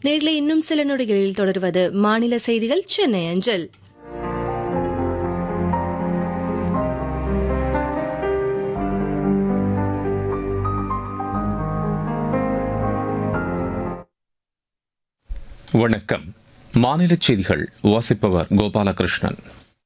நேரில் இன்னும் சில நொடிகளில் தொடர்வது மாநில செய்திகள் சென்னை அஞ்சல் வணக்கம் மாநில செய்திகள் வாசிப்பவர் கோபாலகிருஷ்ணன்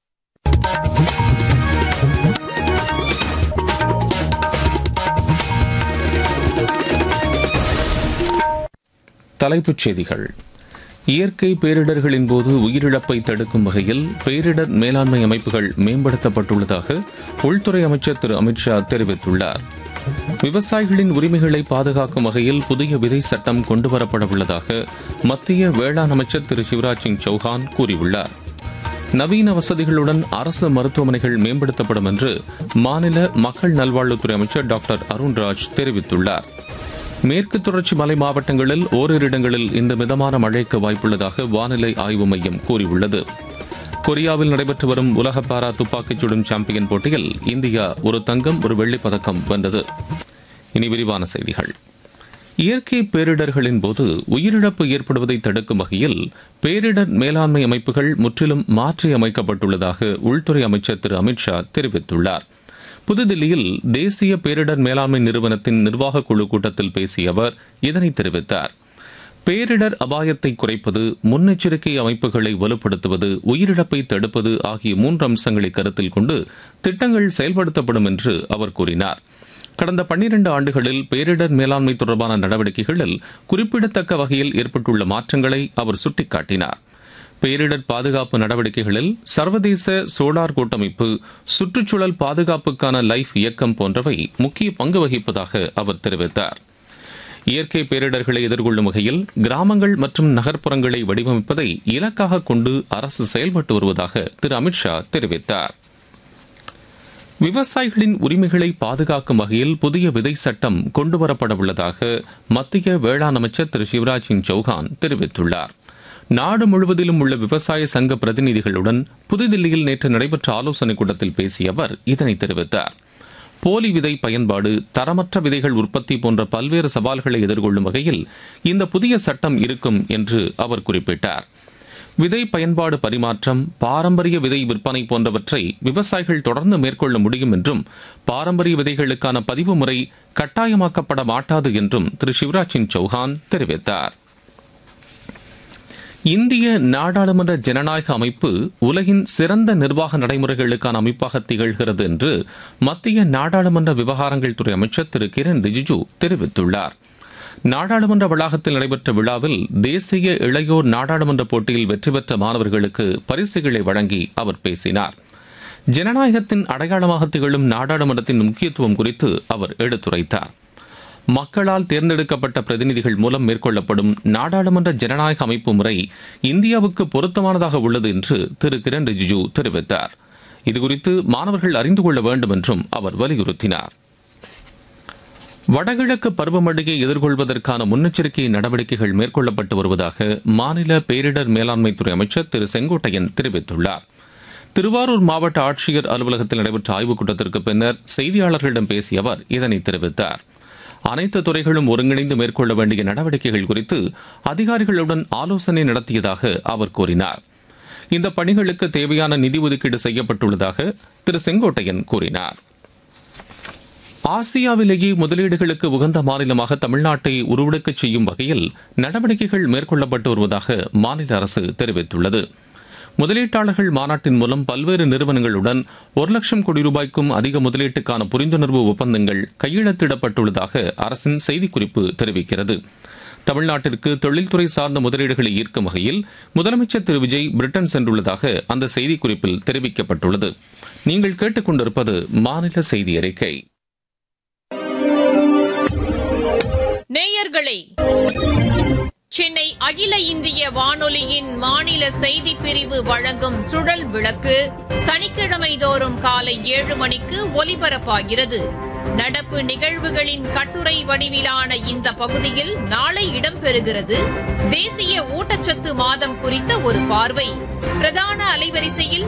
தலைப்புச் செய்திகள் இயற்கை பேரிடர்களின் போது உயிரிழப்பை தடுக்கும் வகையில் பேரிடர் மேலாண்மை அமைப்புகள் மேம்படுத்தப்பட்டுள்ளதாக உள்துறை அமைச்சர் திரு அமித்ஷா தெரிவித்துள்ளார் விவசாயிகளின் உரிமைகளை பாதுகாக்கும் வகையில் புதிய விதை சட்டம் கொண்டுவரப்பட உள்ளதாக மத்திய வேளாண் அமைச்சர் திரு சிவராஜ் சிங் சௌஹான் கூறியுள்ளார் நவீன வசதிகளுடன் அரசு மருத்துவமனைகள் மேம்படுத்தப்படும் என்று மாநில மக்கள் நல்வாழ்வுத்துறை அமைச்சர் டாக்டர் அருண்ராஜ் தெரிவித்துள்ளார் மேற்கு தொடர்ச்சி மலை மாவட்டங்களில் ஓரிரு இடங்களில் இந்த மிதமான மழைக்கு வாய்ப்புள்ளதாக வானிலை ஆய்வு மையம் கூறியுள்ளது கொரியாவில் நடைபெற்று வரும் உலக பாரா துப்பாக்கிச் சுடும் சாம்பியன் போட்டியில் இந்தியா ஒரு தங்கம் ஒரு வெள்ளிப் பதக்கம் வென்றது இனி விரிவான செய்திகள் இயற்கை பேரிடர்களின் போது உயிரிழப்பு ஏற்படுவதை தடுக்கும் வகையில் பேரிடர் மேலாண்மை அமைப்புகள் முற்றிலும் மாற்றி அமைக்கப்பட்டுள்ளதாக உள்துறை அமைச்சர் திரு அமித்ஷா தெரிவித்துள்ளார் புதுதில்லியில் தேசிய பேரிடர் மேலாண்மை நிறுவனத்தின் நிர்வாக குழு கூட்டத்தில் பேசிய அவர் இதனை தெரிவித்தார் பேரிடர் அபாயத்தை குறைப்பது முன்னெச்சரிக்கை அமைப்புகளை வலுப்படுத்துவது உயிரிழப்பை தடுப்பது ஆகிய மூன்று அம்சங்களை கருத்தில் கொண்டு திட்டங்கள் செயல்படுத்தப்படும் என்று அவர் கூறினார் கடந்த பன்னிரண்டு ஆண்டுகளில் பேரிடர் மேலாண்மை தொடர்பான நடவடிக்கைகளில் குறிப்பிடத்தக்க வகையில் ஏற்பட்டுள்ள மாற்றங்களை அவர் சுட்டிக்காட்டினார் பேரிடர் பாதுகாப்பு நடவடிக்கைகளில் சர்வதேச சோலார் கூட்டமைப்பு சுற்றுச்சூழல் பாதுகாப்புக்கான லைஃப் இயக்கம் போன்றவை முக்கிய பங்கு வகிப்பதாக அவர் தெரிவித்தார் இயற்கை பேரிடர்களை எதிர்கொள்ளும் வகையில் கிராமங்கள் மற்றும் நகர்ப்புறங்களை வடிவமைப்பதை இலக்காக கொண்டு அரசு செயல்பட்டு வருவதாக திரு அமித்ஷா தெரிவித்தார் விவசாயிகளின் உரிமைகளை பாதுகாக்கும் வகையில் புதிய விதை சட்டம் கொண்டுவரப்பட உள்ளதாக மத்திய வேளாண் அமைச்சர் திரு சிவராஜ் சிங் சௌஹான் தெரிவித்துள்ளார் நாடு முழுவதிலும் உள்ள விவசாய சங்க பிரதிநிதிகளுடன் புதுதில்லியில் நேற்று நடைபெற்ற ஆலோசனைக் கூட்டத்தில் பேசிய அவர் இதனை தெரிவித்தார் போலி விதை பயன்பாடு தரமற்ற விதைகள் உற்பத்தி போன்ற பல்வேறு சவால்களை எதிர்கொள்ளும் வகையில் இந்த புதிய சட்டம் இருக்கும் என்று அவர் குறிப்பிட்டார் விதை பயன்பாடு பரிமாற்றம் பாரம்பரிய விதை விற்பனை போன்றவற்றை விவசாயிகள் தொடர்ந்து மேற்கொள்ள முடியும் என்றும் பாரம்பரிய விதைகளுக்கான பதிவு முறை கட்டாயமாக்கப்பட மாட்டாது என்றும் திரு சிவராஜ் சிங் சௌஹான் தெரிவித்தார் இந்திய நாடாளுமன்ற ஜனநாயக அமைப்பு உலகின் சிறந்த நிர்வாக நடைமுறைகளுக்கான அமைப்பாக திகழ்கிறது என்று மத்திய நாடாளுமன்ற விவகாரங்கள் துறை அமைச்சர் திரு கிரண் ரிஜிஜு தெரிவித்துள்ளார் நாடாளுமன்ற வளாகத்தில் நடைபெற்ற விழாவில் தேசிய இளையோர் நாடாளுமன்ற போட்டியில் வெற்றி பெற்ற மாணவர்களுக்கு பரிசுகளை வழங்கி அவர் பேசினார் ஜனநாயகத்தின் அடையாளமாக திகழும் நாடாளுமன்றத்தின் முக்கியத்துவம் குறித்து அவர் எடுத்துரைத்தார் மக்களால் தேர்ந்தெடுக்கப்பட்ட பிரதிநிதிகள் மூலம் மேற்கொள்ளப்படும் நாடாளுமன்ற ஜனநாயக அமைப்பு முறை இந்தியாவுக்கு பொருத்தமானதாக உள்ளது என்று திரு கிரண் ரிஜிஜு தெரிவித்தார் இதுகுறித்து மாணவர்கள் அறிந்து கொள்ள வேண்டும் என்றும் அவர் வலியுறுத்தினார் வடகிழக்கு பருவமழையை எதிர்கொள்வதற்கான முன்னெச்சரிக்கை நடவடிக்கைகள் மேற்கொள்ளப்பட்டு வருவதாக மாநில பேரிடர் மேலாண்மைத்துறை அமைச்சர் திரு செங்கோட்டையன் தெரிவித்துள்ளார் திருவாரூர் மாவட்ட ஆட்சியர் அலுவலகத்தில் நடைபெற்ற ஆய்வுக் கூட்டத்திற்கு பின்னர் செய்தியாளர்களிடம் பேசிய அவர் இதனை தெரிவித்தார் அனைத்து துறைகளும் ஒருங்கிணைந்து மேற்கொள்ள வேண்டிய நடவடிக்கைகள் குறித்து அதிகாரிகளுடன் ஆலோசனை நடத்தியதாக அவர் கூறினார் இந்த பணிகளுக்கு தேவையான நிதி ஒதுக்கீடு செய்யப்பட்டுள்ளதாக திரு செங்கோட்டையன் கூறினார் ஆசியாவிலேயே முதலீடுகளுக்கு உகந்த மாநிலமாக தமிழ்நாட்டை உருவெடுக்கச் செய்யும் வகையில் நடவடிக்கைகள் மேற்கொள்ளப்பட்டு வருவதாக மாநில அரசு தெரிவித்துள்ளது முதலீட்டாளர்கள் மாநாட்டின் மூலம் பல்வேறு நிறுவனங்களுடன் ஒரு லட்சம் கோடி ரூபாய்க்கும் அதிக முதலீட்டுக்கான புரிந்துணர்வு ஒப்பந்தங்கள் கையெழுத்திடப்பட்டுள்ளதாக அரசின் செய்திக்குறிப்பு தெரிவிக்கிறது தமிழ்நாட்டிற்கு தொழில்துறை சார்ந்த முதலீடுகளை ஈர்க்கும் வகையில் முதலமைச்சர் திரு விஜய் பிரிட்டன் சென்றுள்ளதாக அந்த செய்திக்குறிப்பில் தெரிவிக்கப்பட்டுள்ளது நீங்கள் கேட்டுக்கொண்டிருப்பது மாநில செய்தி அறிக்கை நேயர்களே சென்னை அகில இந்திய வானொலியின் மாநில செய்திப் பிரிவு வழங்கும் சுழல் விளக்கு சனிக்கிழமை தோறும் காலை ஏழு மணிக்கு ஒலிபரப்பாகிறது நடப்பு நிகழ்வுகளின் கட்டுரை வடிவிலான இந்த பகுதியில் நாளை இடம்பெறுகிறது தேசிய ஊட்டச்சத்து மாதம் குறித்த ஒரு பார்வை பிரதான அலைவரிசையில்